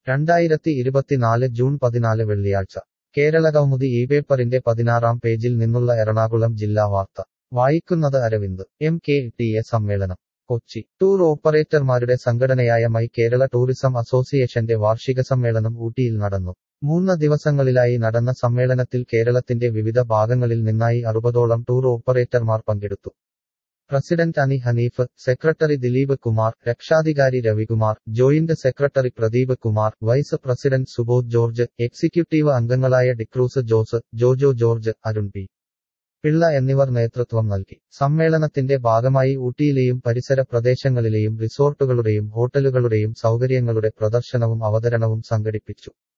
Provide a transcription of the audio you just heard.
രണ്ടായിരത്തി ഇരുപത്തിനാല് ജൂൺ പതിനാല് വെള്ളിയാഴ്ച കേരളകൗമുദി ഈ പേപ്പറിന്റെ പതിനാറാം പേജിൽ നിന്നുള്ള എറണാകുളം ജില്ലാ വാർത്ത വായിക്കുന്നത് Aravind M K T A സമ്മേളനം കൊച്ചി ടൂർ ഓപ്പറേറ്റർമാരുടെ സംഘടനയായ മൈ കേരള ടൂറിസം അസോസിയേഷന്റെ വാർഷിക സമ്മേളനം ഊട്ടിയിൽ നടന്നു മൂന്ന് ദിവസങ്ങളിലായി നടന്ന സമ്മേളനത്തിൽ കേരളത്തിന്റെ വിവിധ ഭാഗങ്ങളിൽ നിന്നായി അറുപതോളം ടൂർ ഓപ്പറേറ്റർമാർ പങ്കെടുത്തു പ്രസിഡന്റ് അനി ഹനീഫ് സെക്രട്ടറി ദിലീപ് കുമാർ രക്ഷാധികാരി Ravikumar joint secretary Pradeep Kumar vice president Subodh George executive അംഗങ്ങളായ ഡിക്രൂസ് ജോസ് ജോജോ ജോർജ് അരുൺ പി പിള്ള എന്നിവർ നേതൃത്വം നൽകി സമ്മേളനത്തിന്റെ ഭാഗമായി ഊട്ടിയിലെയും പരിസര പ്രദേശങ്ങളിലെയും റിസോർട്ടുകളുടെയും ഹോട്ടലുകളുടെയും സൗകര്യങ്ങളുടെ പ്രദർശനവും അവതരണവും സംഘടിപ്പിച്ചു